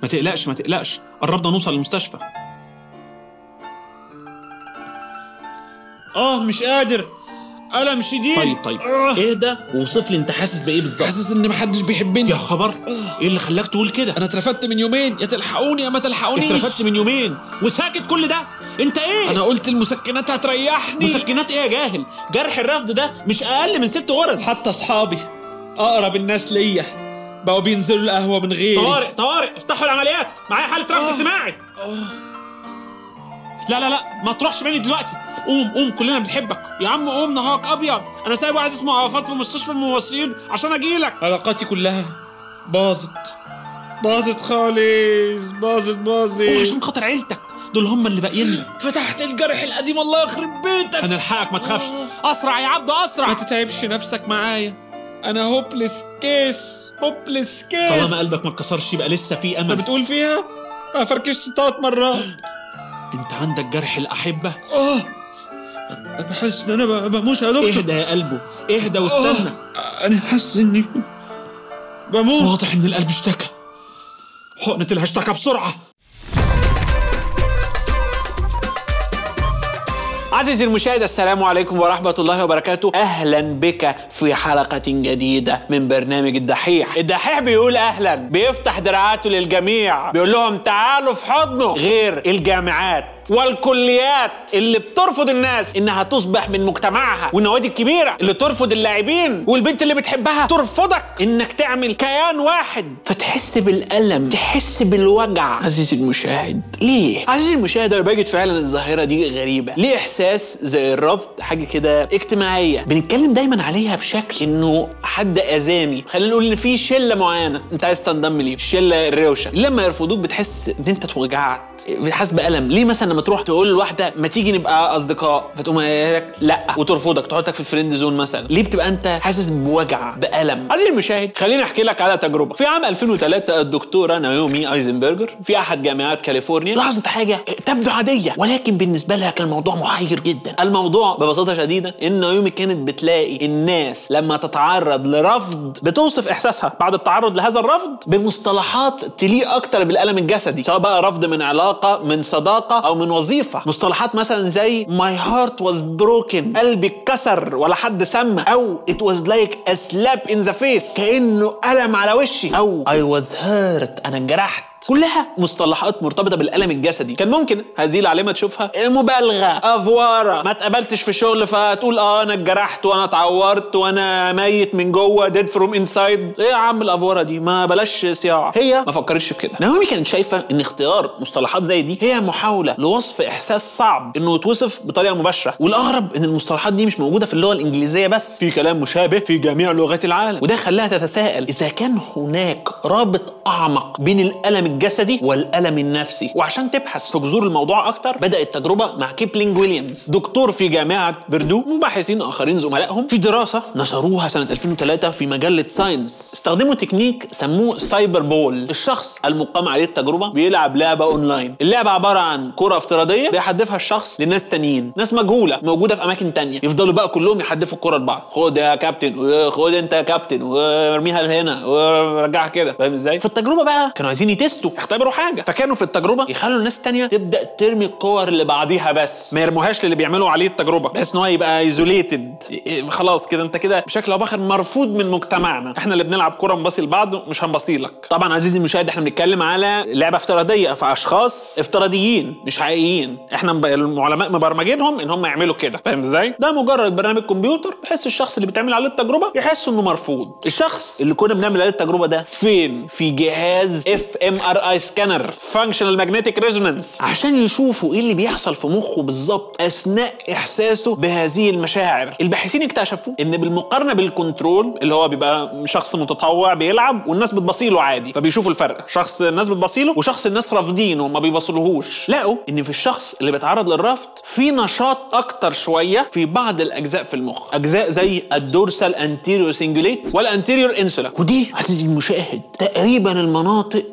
ما تقلقش ما تقلقش قربنا نوصل للمستشفى اه مش قادر ألم شديد طيب طيب آه. اهدى ووصف لي انت حاسس بايه بالظبط حاسس ان محدش بيحبني يا خبر ايه اللي خلاك تقول كده انا اترفدت من يومين يا تلحقوني يا ما تلحقونيش اترفدت من يومين وساكت كل ده انت ايه انا قلت المسكنات هتريحني مسكنات ايه يا جاهل جرح الرفض ده مش اقل من ست غرز حتى اصحابي اقرب الناس ليا بقوا بينزلوا القهوه من غيري طوارئ طوارئ افتحوا العمليات معايا حاله رفض اجتماعي لا لا لا ما تروحش مني دلوقتي قوم قوم كلنا بنحبك يا عم قوم نهارك ابيض انا سايب واحد اسمه عرفات في مستشفى الممثلين عشان اجيلك علاقاتي كلها باظت باظت خالص باظت قوم باظت عشان خاطر عيلتك دول هم اللي باقيين لي فتحت الجرح القديم الله يخرب بيتك هنلحقك ما تخافش اسرع يا عبد اسرع ما تتعبش نفسك معايا انا هوبلس كيس هوبلس كيس طالما قلبك ما اتكسرش يبقى لسه في انت امل بتقول فيها انا فركشت ثلاث مرات انت عندك جرح الاحبه اه انا حاسس ان انا ب- بموت يا دكتور اهدى يا قلبه اهدى واستنى آه، انا حاسس اني بموت واضح ان القلب اشتكى حقنة الهاشتاج بسرعة عزيزي المشاهد السلام عليكم ورحمة الله وبركاته أهلا بك في حلقة جديدة من برنامج الدحيح الدحيح بيقول أهلا بيفتح دراعاته للجميع بيقول لهم تعالوا في حضنه غير الجامعات والكليات اللي بترفض الناس انها تصبح من مجتمعها والنوادي الكبيره اللي ترفض اللاعبين والبنت اللي بتحبها ترفضك انك تعمل كيان واحد فتحس بالالم تحس بالوجع عزيزي المشاهد ليه عزيزي المشاهد انا بجد فعلا الظاهره دي غريبه ليه احساس زي الرفض حاجه كده اجتماعيه بنتكلم دايما عليها بشكل انه حد اذاني خلينا نقول ان في شله معينه انت عايز تنضم ليه الشله الروشه لما يرفضوك بتحس ان انت اتوجعت بتحس بالم ليه مثلا لما تروح تقول لواحده ما تيجي نبقى اصدقاء فتقوم قايله لك لا وترفضك تحطك في الفريند زون مثلا ليه بتبقى انت حاسس بوجع بالم عزيزي المشاهد خليني احكي لك على تجربه في عام 2003 الدكتوره نايومي ايزنبرجر في احد جامعات كاليفورنيا لاحظت حاجه تبدو عاديه ولكن بالنسبه لها كان الموضوع محير جدا الموضوع ببساطه شديده ان نايومي كانت بتلاقي الناس لما تتعرض لرفض بتوصف احساسها بعد التعرض لهذا الرفض بمصطلحات تليق اكتر بالالم الجسدي سواء بقى رفض من علاقه من صداقه او من وظيفه مصطلحات مثلا زي my heart was broken قلبي اتكسر ولا حد سمى او it was like a slap in the face كانه الم على وشي او I was hurt انا انجرحت كلها مصطلحات مرتبطه بالالم الجسدي كان ممكن هذه العلامه تشوفها مبالغه افواره ما اتقبلتش في شغل فتقول اه انا اتجرحت وانا اتعورت وانا ميت من جوه ديد فروم انسايد ايه يا عم الافواره دي ما بلاش صياعه هي ما فكرتش في كده ناومي كانت شايفه ان اختيار مصطلحات زي دي هي محاوله لوصف احساس صعب انه يتوصف بطريقه مباشره والاغرب ان المصطلحات دي مش موجوده في اللغه الانجليزيه بس في كلام مشابه في جميع لغات العالم وده خلاها تتساءل اذا كان هناك رابط اعمق بين الالم الجسدي والالم النفسي وعشان تبحث في جذور الموضوع اكتر بدات تجربه مع كيبلينج ويليامز دكتور في جامعه بردو وباحثين اخرين زملائهم في دراسه نشروها سنه 2003 في مجله ساينس استخدموا تكنيك سموه سايبر بول الشخص المقام عليه التجربه بيلعب لعبه اونلاين اللعبه عباره عن كره افتراضيه بيحدفها الشخص لناس تانيين ناس مجهوله موجوده في اماكن تانية يفضلوا بقى كلهم يحدفوا الكره لبعض خد يا كابتن خد انت يا كابتن وارميها لهنا ورجعها كده فاهم ازاي في التجربه بقى كانوا عايزين يتستوا يختبروا حاجه فكانوا في التجربه يخلوا الناس تانية تبدا ترمي الكور لبعضيها بس ما يرموهاش للي بيعملوا عليه التجربه بحيث ان هو يبقى ايزوليتد خلاص كده انت كده بشكل او باخر مرفوض من مجتمعنا احنا اللي بنلعب كوره نباصي لبعض مش هنبصي لك طبعا عزيزي المشاهد احنا بنتكلم على لعبه افتراضيه في اشخاص افتراضيين مش حقيقيين احنا مب- العلماء مبرمجينهم ان هم يعملوا كده فاهم ازاي ده مجرد برنامج كمبيوتر بحيث الشخص اللي بيتعمل عليه التجربه يحس انه مرفوض الشخص اللي كنا بنعمل عليه التجربه ده فين في جهاز اف ام ار اي سكانر فانكشنال ماجنتيك ريزونانس عشان يشوفوا ايه اللي بيحصل في مخه بالظبط اثناء احساسه بهذه المشاعر الباحثين اكتشفوا ان بالمقارنه بالكنترول اللي هو بيبقى شخص متطوع بيلعب والناس بتبصيله عادي فبيشوفوا الفرق شخص الناس بتبصيله وشخص الناس رافضينه وما بيبصلهوش لقوا ان في الشخص اللي بيتعرض للرفض في نشاط اكتر شويه في بعض الاجزاء في المخ اجزاء زي الدورسال انتيريور سنجوليت والانتيريور انسولا ودي عزيزي المشاهد تقريبا المناطق اللي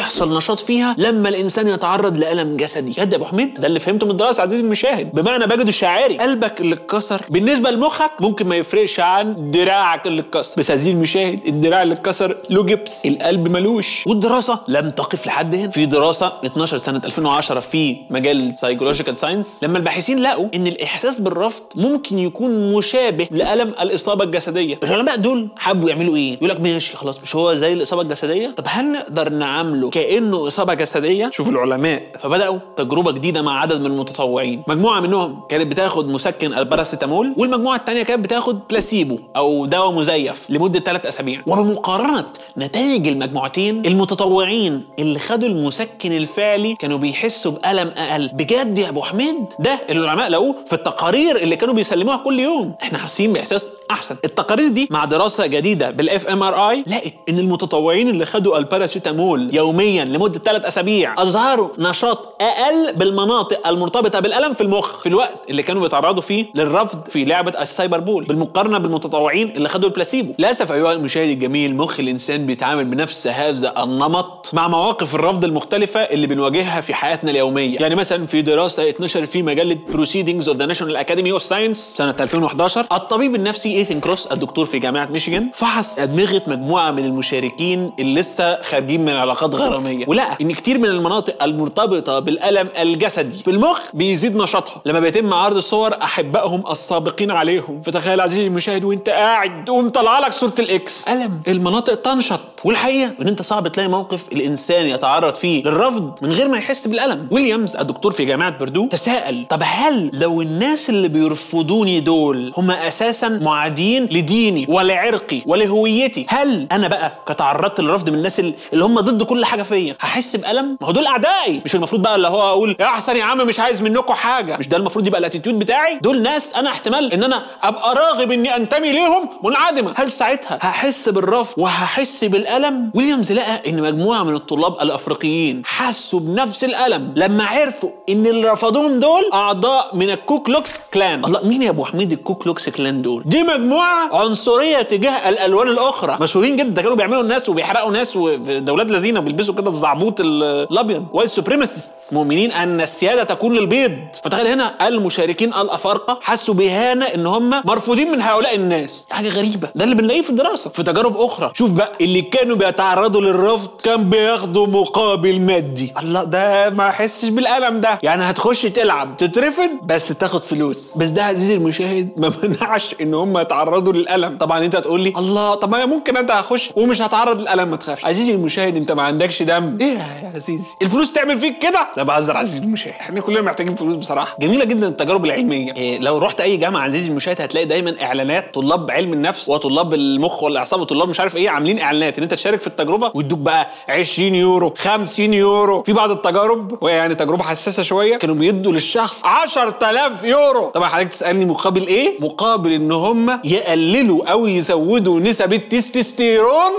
ويحصل نشاط فيها لما الانسان يتعرض لالم جسدي يد يا ابو حميد ده اللي فهمته من الدراسه عزيزي المشاهد بمعنى بجد الشاعري قلبك اللي اتكسر بالنسبه لمخك ممكن ما يفرقش عن دراعك اللي اتكسر بس عزيزي المشاهد الدراع اللي اتكسر له جبس القلب ملوش والدراسه لم تقف لحد هنا في دراسه 12 سنه 2010 في مجال سايكولوجيكال ساينس لما الباحثين لقوا ان الاحساس بالرفض ممكن يكون مشابه لالم الاصابه الجسديه العلماء دول حبوا يعملوا ايه يقول لك ماشي خلاص مش هو زي الاصابه الجسديه طب هل نقدر نعامله كانه اصابه جسديه شوف العلماء فبداوا تجربه جديده مع عدد من المتطوعين مجموعه منهم كانت بتاخد مسكن الباراسيتامول والمجموعه الثانيه كانت بتاخد بلاسيبو او دواء مزيف لمده ثلاث اسابيع وبمقارنه نتائج المجموعتين المتطوعين اللي خدوا المسكن الفعلي كانوا بيحسوا بالم اقل بجد يا ابو حميد ده اللي العلماء لقوه في التقارير اللي كانوا بيسلموها كل يوم احنا حاسين باحساس احسن التقارير دي مع دراسه جديده بالاف ام ار اي لقت ان المتطوعين اللي خدوا الباراسيتامول يوميا لمده ثلاث اسابيع اظهروا نشاط اقل بالمناطق المرتبطه بالالم في المخ في الوقت اللي كانوا بيتعرضوا فيه للرفض في لعبه السايبر بول بالمقارنه بالمتطوعين اللي خدوا البلاسيبو للاسف ايها المشاهد الجميل مخ الانسان بيتعامل بنفس هذا النمط مع مواقف الرفض المختلفه اللي بنواجهها في حياتنا اليوميه يعني مثلا في دراسه اتنشرت في مجله بروسيدنجز اوف ذا ناشونال اكاديمي اوف ساينس سنه 2011 الطبيب النفسي ايثن كروس الدكتور في جامعه ميشيغان فحص ادمغه مجموعه من المشاركين اللي لسه خارجين من علاقات غراميه ولقى ان كتير من المناطق المرتبطه بالالم الجسدي في المخ بيزيد نشاطها لما بيتم عرض صور احبائهم السابقين عليهم فتخيل عزيزي المشاهد وانت قاعد تقوم طالعه لك صوره الاكس الم المناطق تنشط والحقيقه ان انت صعب تلاقي موقف الانسان يتعرض فيه للرفض من غير ما يحس بالالم ويليامز الدكتور في جامعه بردو تساءل طب هل لو الناس اللي بيرفضوني دول هم اساسا معادين لديني ولعرقي ولهويتي هل انا بقى كتعرضت للرفض من الناس اللي هم ضد كل حاجه فيا هحس بالم ما هو دول اعدائي مش المفروض بقى اللي هو اقول يا احسن يا عم مش عايز منكم حاجه مش ده المفروض يبقى الاتيتيود بتاعي دول ناس انا احتمال ان انا ابقى راغب اني انتمي ليهم منعدمه هل ساعتها هحس بالرفض وهحس بالالم ويليامز لقى ان مجموعه من الطلاب الافريقيين حسوا بنفس الالم لما عرفوا ان اللي رفضوهم دول اعضاء من الكوكلوكس كلان الله مين يا ابو حميد الكوكلوكس كلان دول دي مجموعه عنصريه تجاه الالوان الاخرى مشهورين جدا كانوا بيعملوا الناس وبيحرقوا ناس ده ولاد لذينه بيلبسوا كده الزعبوط الابيض وايت سوبريمسيست مؤمنين ان السياده تكون للبيض فتخيل هنا المشاركين الافارقه حسوا باهانه ان هم مرفوضين من هؤلاء الناس حاجه غريبه ده اللي بنلاقيه في الدراسه في تجارب اخرى شوف بقى اللي كانوا بيتعرضوا للرفض كان بياخدوا مقابل مادي الله ده ما احسش بالالم ده يعني هتخش تلعب تترفض بس تاخد فلوس بس ده عزيزي المشاهد ما منعش ان هم يتعرضوا للالم طبعا انت هتقول لي الله طب ما ممكن انت هخش ومش هتعرض للالم ما تخافش عزيزي المشاهد انت ما عندكش دم ايه يا عزيزي الفلوس تعمل فيك كده لا بهزر عزيزي المشاهد احنا كلنا محتاجين فلوس بصراحه جميله جدا التجارب العلميه إيه لو رحت اي جامعه عزيزي المشاهد هتلاقي دايما اعلانات طلاب علم النفس وطلاب المخ والاعصاب وطلاب مش عارف ايه عاملين اعلانات ان انت تشارك في التجربه ويدوك بقى 20 يورو 50 يورو في بعض التجارب وهي يعني تجربه حساسه شويه كانوا بيدوا للشخص 10000 يورو طبعا حضرتك تسالني مقابل ايه مقابل ان هم يقللوا او يزودوا نسب التستوستيرون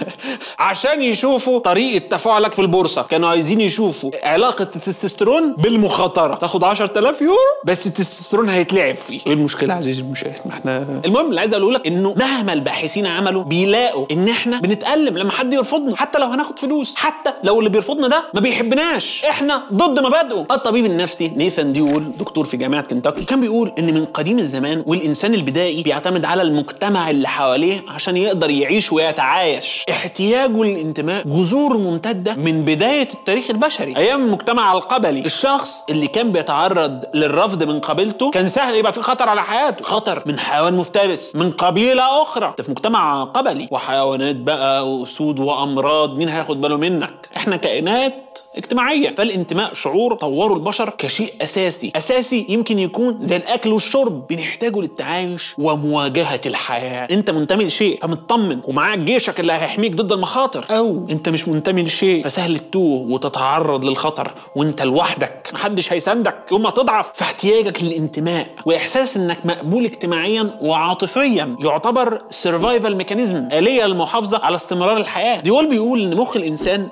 عشان يشوفوا طريقه تفاعلك في البورصه كانوا عايزين يشوفوا علاقه التستوستيرون بالمخاطره تاخد 10000 يورو بس التستوستيرون هيتلعب فيه ايه المشكله عزيزي المشاهد ما احنا المهم اللي عايز اقوله لك انه مهما الباحثين عملوا بيلاقوا ان احنا بنتالم لما حد يرفضنا حتى لو هناخد فلوس حتى لو اللي بيرفضنا ده ما بيحبناش احنا ضد مبادئه الطبيب النفسي نيثان ديول دكتور في جامعه كنتاكي كان بيقول ان من قديم الزمان والانسان البدائي بيعتمد على المجتمع اللي حواليه عشان يقدر يعيش ويتعايش احتياجه للانتماء جذور ممتده من بدايه التاريخ البشري ايام المجتمع القبلي الشخص اللي كان بيتعرض للرفض من قبيلته كان سهل يبقى في خطر على حياته خطر من حيوان مفترس من قبيله اخرى انت في مجتمع قبلي وحيوانات بقى واسود وامراض مين هياخد باله منك احنا كائنات اجتماعيه فالانتماء شعور طوروا البشر كشيء اساسي اساسي يمكن يكون زي الاكل والشرب بنحتاجه للتعايش ومواجهه الحياه انت منتمي لشيء فمطمن ومعاك جيشك اللي هيحميك ضد المخاطر او انت مش منتمي لشيء فسهل تتوه وتتعرض للخطر وانت لوحدك محدش هيساندك يوم ما تضعف فاحتياجك للانتماء واحساس انك مقبول اجتماعيا وعاطفيا يعتبر سرفايفل ميكانيزم آلية للمحافظة على استمرار الحياة ديول بيقول ان مخ الانسان ما عملش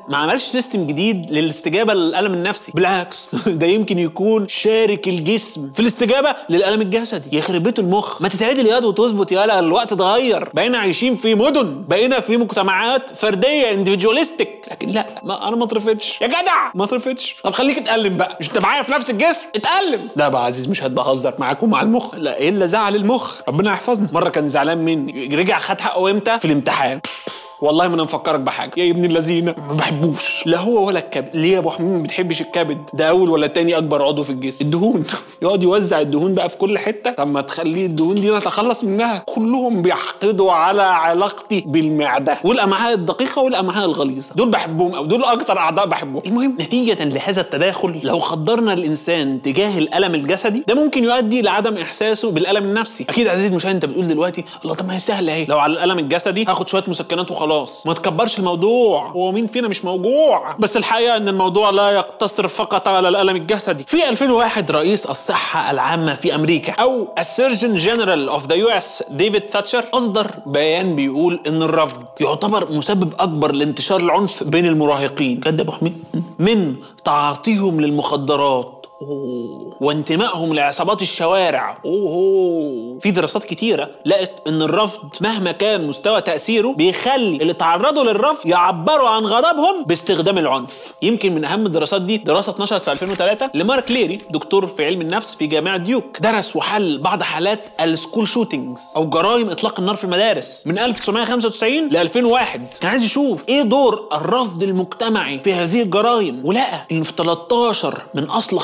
سيستم جديد للاستجابه للالم النفسي بالعكس ده يمكن يكون شارك الجسم في الاستجابه للالم الجسدي يخرب بيت المخ ما تتعدل يد وتظبط يالا الوقت اتغير بقينا عايشين في مدن بقينا في مجتمعات فرديه اندفيدواليستيك لكن لا ما انا ما اترفضتش يا جدع ما اترفضش طب خليك اتألم بقى مش انت معايا في نفس الجسم اتألم لا بقى عزيز مش هتبهزر معاكم مع المخ لا الا زعل المخ ربنا يحفظنا مره كان زعلان مني رجع خد حقه امتى في الامتحان والله ما انا مفكرك بحاجه يا ابن اللذينه ما بحبوش لا هو ولا الكبد ليه يا ابو حميد ما بتحبش الكبد ده اول ولا تاني اكبر عضو في الجسم الدهون يقعد يوزع الدهون بقى في كل حته طب ما تخلي الدهون دي نتخلص منها كلهم بيحقدوا على علاقتي بالمعده والامعاء الدقيقه والامعاء الغليظه دول بحبهم او دول اكتر اعضاء بحبهم المهم نتيجه لهذا التداخل لو خدرنا الانسان تجاه الالم الجسدي ده ممكن يؤدي لعدم احساسه بالالم النفسي اكيد عزيزي المشاهد انت بتقول دلوقتي الله طب ما هي سهله اهي لو على الالم الجسدي هاخد شويه مسكنات وخلاص ما تكبرش الموضوع هو مين فينا مش موجوع بس الحقيقه ان الموضوع لا يقتصر فقط على الالم الجسدي في 2001 رئيس الصحه العامه في امريكا او السيرجن جنرال اوف ذا يو اس ديفيد ثاتشر اصدر بيان بيقول ان الرفض يعتبر مسبب اكبر لانتشار العنف بين المراهقين كده يا ابو حميد من تعاطيهم للمخدرات أوه. وانتمائهم لعصابات الشوارع اوه في دراسات كتيره لقت ان الرفض مهما كان مستوى تاثيره بيخلي اللي تعرضوا للرفض يعبروا عن غضبهم باستخدام العنف يمكن من اهم الدراسات دي دراسه اتنشرت في 2003 لمارك ليري دكتور في علم النفس في جامعه ديوك درس وحل بعض حالات السكول شوتينجز او جرائم اطلاق النار في المدارس من 1995 ل 2001 كان عايز يشوف ايه دور الرفض المجتمعي في هذه الجرائم ولقى ان في 13 من اصل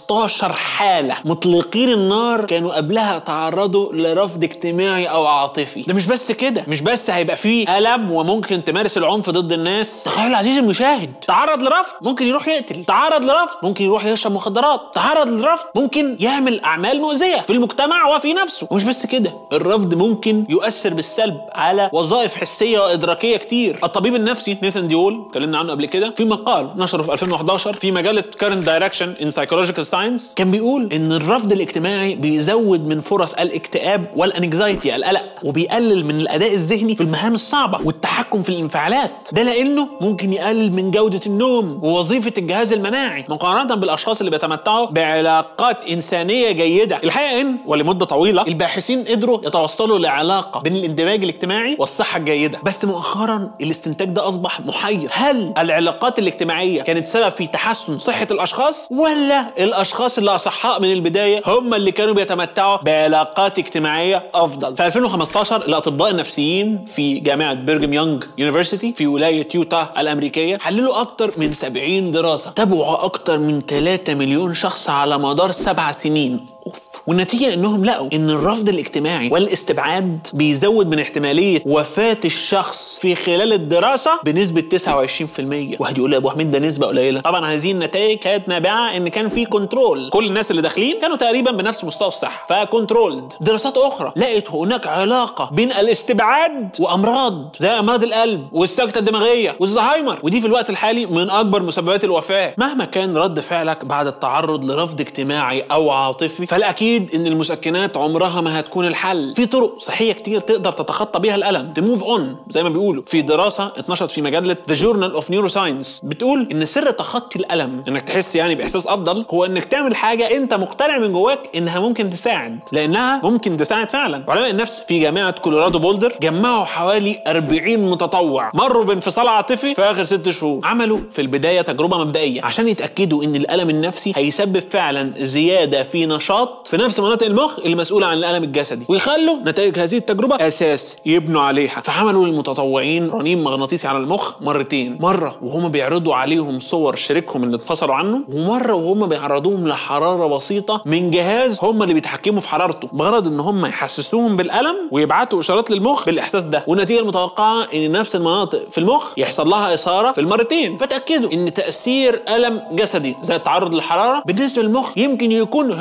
15 حاله مطلقين النار كانوا قبلها تعرضوا لرفض اجتماعي او عاطفي ده مش بس كده مش بس هيبقى فيه الم وممكن تمارس العنف ضد الناس تخيل عزيزي المشاهد تعرض لرفض ممكن يروح يقتل تعرض لرفض ممكن يروح يشرب مخدرات تعرض للرفض ممكن يعمل اعمال مؤذيه في المجتمع وفي نفسه ومش بس كده الرفض ممكن يؤثر بالسلب على وظائف حسيه وادراكيه كتير الطبيب النفسي نيثان ديول اتكلمنا عنه قبل كده في مقال نشره في 2011 في مجله كارنت دايركشن ان سايكولوجيكال ساينس كان بيقول ان الرفض الاجتماعي بيزود من فرص الاكتئاب والانكزايتي القلق وبيقلل من الاداء الذهني في المهام الصعبه والتحكم في الانفعالات ده لانه ممكن يقلل من جوده النوم ووظيفه الجهاز المناعي مقارنه بالاشخاص اللي بيتمتعوا بعلاقات انسانيه جيده الحقيقه ان ولمده طويله الباحثين قدروا يتوصلوا لعلاقه بين الاندماج الاجتماعي والصحه الجيده بس مؤخرا الاستنتاج ده اصبح محير هل العلاقات الاجتماعيه كانت سبب في تحسن صحه الاشخاص ولا الاشخاص اللي اصحاء من البدايه هم اللي كانوا بيتمتعوا بعلاقات اجتماعيه افضل في 2015 الاطباء النفسيين في جامعه بيرجم يونج يونيفرسيتي في ولايه يوتا الامريكيه حللوا اكتر من 70 دراسه تابعوا اكتر من 3 مليون شخص على مدار سبع سنين أوف. والنتيجة انهم لقوا ان الرفض الاجتماعي والاستبعاد بيزود من احتمالية وفاة الشخص في خلال الدراسة بنسبة 29% واحد يقول لي يا ابو حميد ده نسبة قليلة طبعا هذه النتائج كانت نابعة ان كان في كنترول كل الناس اللي داخلين كانوا تقريبا بنفس مستوى الصحة فكنترولد دراسات اخرى لقت هناك علاقة بين الاستبعاد وامراض زي امراض القلب والسكتة الدماغية والزهايمر ودي في الوقت الحالي من اكبر مسببات الوفاة مهما كان رد فعلك بعد التعرض لرفض اجتماعي او عاطفي فالاكيد ان المسكنات عمرها ما هتكون الحل في طرق صحيه كتير تقدر تتخطى بيها الالم تموف اون زي ما بيقولوا في دراسه اتنشرت في مجله ذا جورنال اوف نيورو ساينس بتقول ان سر تخطي الالم انك تحس يعني باحساس افضل هو انك تعمل حاجه انت مقتنع من جواك انها ممكن تساعد لانها ممكن تساعد فعلا علماء النفس في جامعه كولورادو بولدر جمعوا حوالي 40 متطوع مروا بانفصال عاطفي في اخر ست شهور عملوا في البدايه تجربه مبدئيه عشان يتاكدوا ان الالم النفسي هيسبب فعلا زياده في نشاط في نفس مناطق المخ اللي مسؤوله عن الالم الجسدي ويخلوا نتائج هذه التجربه اساس يبنوا عليها فعملوا للمتطوعين رنين مغناطيسي على المخ مرتين مره وهم بيعرضوا عليهم صور شريكهم اللي اتفصلوا عنه ومره وهم بيعرضوهم لحراره بسيطه من جهاز هم اللي بيتحكموا في حرارته بغرض ان هم يحسسوهم بالالم ويبعتوا اشارات للمخ بالاحساس ده والنتيجه المتوقعه ان نفس المناطق في المخ يحصل لها اثاره في المرتين فتاكدوا ان تاثير الم جسدي زي التعرض للحراره بالنسبه للمخ يمكن يكون هو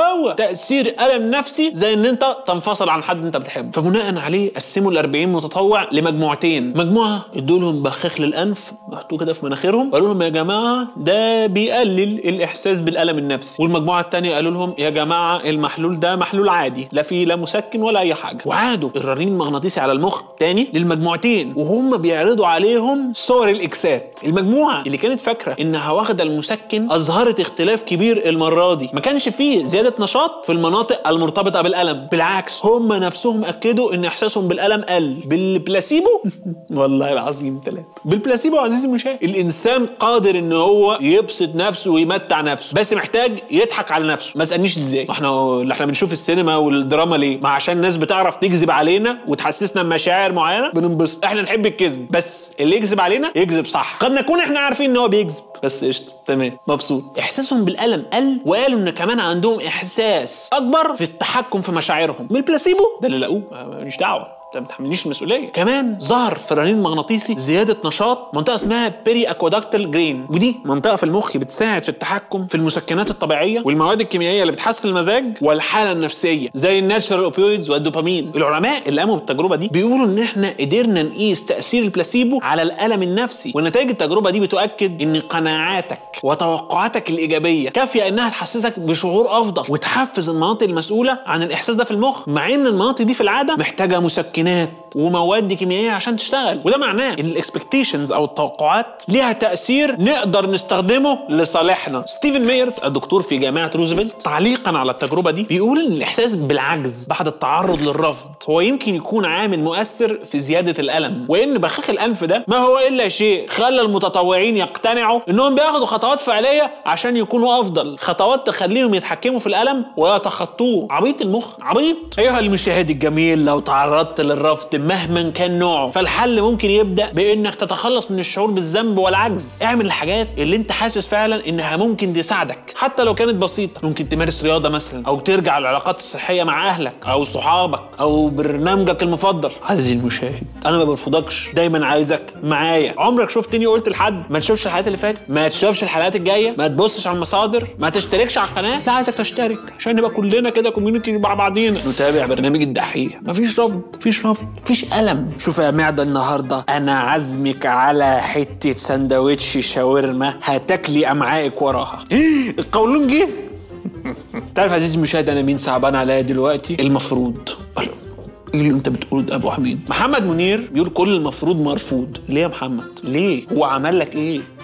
هو تاثير الم نفسي زي ان انت تنفصل عن حد انت بتحبه فبناء عليه قسموا ال 40 متطوع لمجموعتين مجموعه ادوا لهم بخاخ للانف محطوه كده في مناخيرهم قالوا لهم يا جماعه ده بيقلل الاحساس بالالم النفسي والمجموعه الثانيه قالوا لهم يا جماعه المحلول ده محلول عادي لا فيه لا مسكن ولا اي حاجه وعادوا الرنين المغناطيسي على المخ تاني للمجموعتين وهم بيعرضوا عليهم صور الاكسات المجموعه اللي كانت فاكره انها واخده المسكن اظهرت اختلاف كبير المره دي ما كانش فيه زياده نشاط في المناطق المرتبطه بالالم بالعكس هم نفسهم اكدوا ان احساسهم بالالم قل بالبلاسيبو والله العظيم ثلاثه بالبلاسيبو عزيزي المشاهد الانسان قادر ان هو يبسط نفسه ويمتع نفسه بس محتاج يضحك على نفسه ما اسالنيش ازاي ما احنا اللي احنا بنشوف السينما والدراما ليه ما عشان الناس بتعرف تكذب علينا وتحسسنا بمشاعر معينه بننبسط احنا نحب الكذب بس اللي يكذب علينا يكذب صح قد نكون احنا عارفين ان هو بيكذب بس قشطه تمام مبسوط احساسهم بالالم قل وقالوا ان كمان عندهم احساس اكبر في التحكم في مشاعرهم من البلاسيبو ده اللي لقوه ماليش دعوه انت ما تحملنيش المسؤوليه كمان ظهر في الرنين المغناطيسي زياده نشاط منطقه اسمها بيري اكوادكتال جرين ودي منطقه في المخ بتساعد في التحكم في المسكنات الطبيعيه والمواد الكيميائيه اللي بتحسن المزاج والحاله النفسيه زي الناتشرال اوبيويدز والدوبامين العلماء اللي قاموا بالتجربه دي بيقولوا ان احنا قدرنا نقيس تاثير البلاسيبو على الالم النفسي ونتائج التجربه دي بتؤكد ان قناعاتك وتوقعاتك الايجابيه كافيه انها تحسسك بشعور افضل وتحفز المناطق المسؤوله عن الاحساس ده في المخ مع ان المناطق دي في العاده محتاجه مسكنات ومواد كيميائيه عشان تشتغل وده معناه ان الاكسبكتيشنز او التوقعات ليها تاثير نقدر نستخدمه لصالحنا ستيفن ميرز الدكتور في جامعه روزفلت تعليقا على التجربه دي بيقول ان الاحساس بالعجز بعد التعرض للرفض هو يمكن يكون عامل مؤثر في زياده الالم وان بخاخ الانف ده ما هو الا شيء خلى المتطوعين يقتنعوا انهم بياخدوا خطوات فعليه عشان يكونوا افضل خطوات تخليهم يتحكموا في الالم ويتخطوه عبيط المخ عبيط ايها المشاهد الجميل لو تعرضت للرفض مهما كان نوعه فالحل ممكن يبدا بانك تتخلص من الشعور بالذنب والعجز اعمل الحاجات اللي انت حاسس فعلا انها ممكن تساعدك حتى لو كانت بسيطه ممكن تمارس رياضه مثلا او ترجع العلاقات الصحيه مع اهلك او صحابك او برنامجك المفضل عزيزي المشاهد انا ما برفضكش دايما عايزك معايا عمرك شفتني وقلت لحد ما تشوفش الحلقات اللي فاتت ما تشوفش الحلقات الجايه ما تبصش على المصادر ما تشتركش على القناه لا عايزك تشترك عشان نبقى كلنا كده كوميونتي مع بعضينا نتابع برنامج الدحيح مفيش رفض مفيش رفض مفيش الم شوف يا معده النهارده انا عزمك على حته سندوتش شاورما هتاكلي امعائك وراها القولون جه تعرف عزيزي المشاهد انا مين صعبان عليا دلوقتي المفروض ايه اللي انت بتقوله ده ابو حميد محمد منير بيقول كل المفروض مرفوض ليه يا محمد ليه هو عمل لك ايه